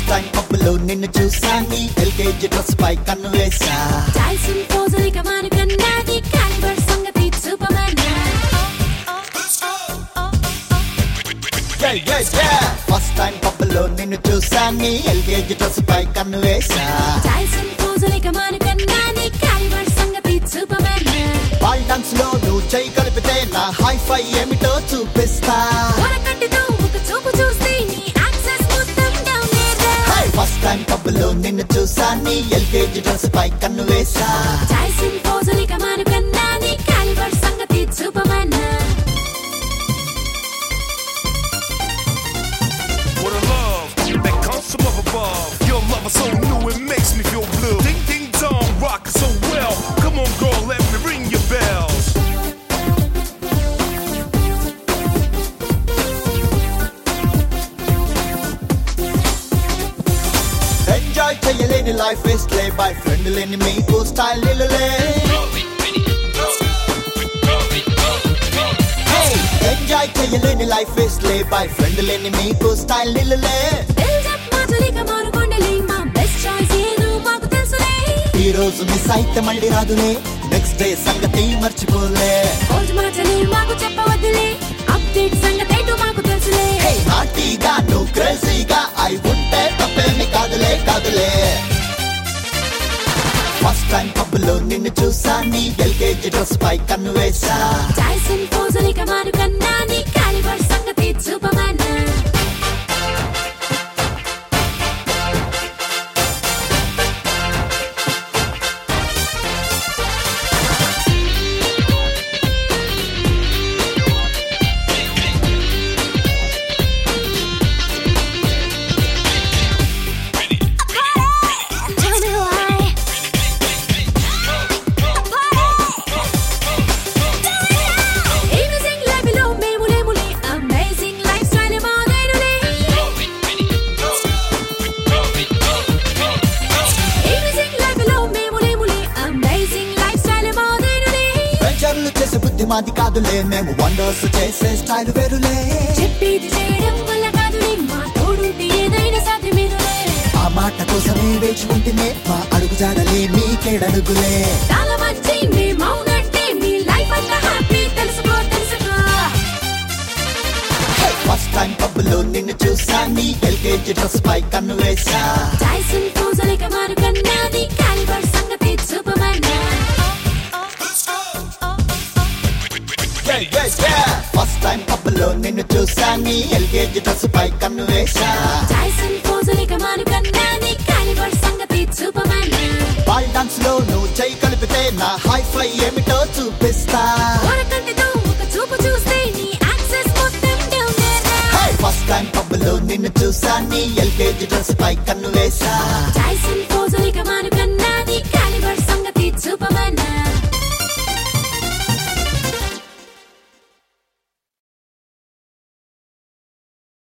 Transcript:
Time పప్పులో నిన్ను చూసా నీ ఎల్కేజీ డ్రెస్ పై కన్ను వేసా టైసన్ పోజులిక మానుకన్నాది కాలిబర్ సంగతి సూపర్మన్ ఫస్ట్ టైం పప్పులో నిన్ను చూసా నీ ఎల్కేజీ డ్రెస్ పై కన్ను వేసా టైసన్ పోజులిక మానుకన్నాది కాలిబర్ సంగతి సూపర్మన్ బాల్ డాన్స్ లో నువ్వు చేయి కలిపితే నా హై ఫై ఏమిటో చూపిస్తా వరకట్టుతో ఒక చూపు చూస్తే నీ యాక్సెస్ మొత్తం డౌన్ ఫస్ట్ టైం పప్పులో నిన్ను చూసా నీ ఎల్కేజీ డ్రెస్ పై కన్ను వేసా టైసన్ పోజులిక మానుకన్నాది కాలిబర్ సంగతి superman What a love that comes from up above. Your love is so new, it makes me feel blue. Ding ding dong, rockin' so well. Come on, girl, let me ring your bells. Enjoy చేయలేని life waste లే బై friend లేని మీకు style నిలులే enjoy చేయలేని life waste లే బై friend లేని మీకు స్టైల్ నిలులే బిల్డప్ మాటలిక మానుకొండలే మా బెస్ట్ చాయిస్ ఏదో మాకు తెలుసులే ఈ రోజు మిస్ అయితే మళ్ళీ రాదులే నెక్స్ట్ డే సంగతి మర్చిపోలే ఓల్డ్ మాటలే మాకు చెప్పవద్దులే అప్డేట్ సంగతి ఏంటో మాకు తెలుసులే హే నాటీగా నువ్వు క్రేజీగా అయి ఉంటే తప్పేమి కాదులే కాదులే ఫస్ట్ టైం పబ్బులో నిన్ను చూసా నీ ఎల్కేజీ డ్రెస్ పై కన్ను వేసా టైసన్ పోజులిక మానుకన్నాది కాలిబర్ సంగతి సూపర్మన్ Tell me why. Amazing life లో మేము లేములే Amazing lifestyle మాదేనులే Amazing life లో మేము లేములే Amazing lifestyle మాదేనులే వెంచర్లు చేసే బుద్ధి మాది కాదులే మేము వండర్స్ చేసే స్టైల్ వేరులే చెప్పేది చేయడం వల్ల కాదులే మా తోడుంటే ఏదైనా సాధ్యమేనులే ఆ మాట కోసమే వేచి ఉంటేనే మా అడుగు జాడలే మీకేడడుగులే చాలా మంచి మేమవునంటే మీ లైఫ్ అంతా హ్యాపీ తెలుసుకో తెలుసుకో ఫస్ట్ టైం పబ్బులో నిన్ను చూసా నీ ఎల్కేజీ డ్రెస్ పై కన్ను వేసా టైసన్ పోజులిక మానుకన్నాది కాలిబర్ సంగతి సూపర్మన్ ఫస్ట్ టైం పబ్బులో నిన్ను చూసా నీ ఎల్కేజీ డ్రెస్ పై కన్ను వేసా టైసన్ పోజులిక మానుకన్నాది కాలిబర్ సంగతి సూపర్మన్ బాల్ డాన్స్ లో నువ్వు చేయి కలిపితే నా హై ఫై ఏమిటో చూపిస్తా వరకంటితో ఒక చూపు చూస్తే నీ యాక్సెస్ మొత్తం డౌన్ ఫస్ట్ టైం పబ్బులో నిన్ను చూసా నీ ఎల్కేజీ డ్రెస్ పై కన్ను వేసా టైసన్ పోజులిక మానుకన్నాది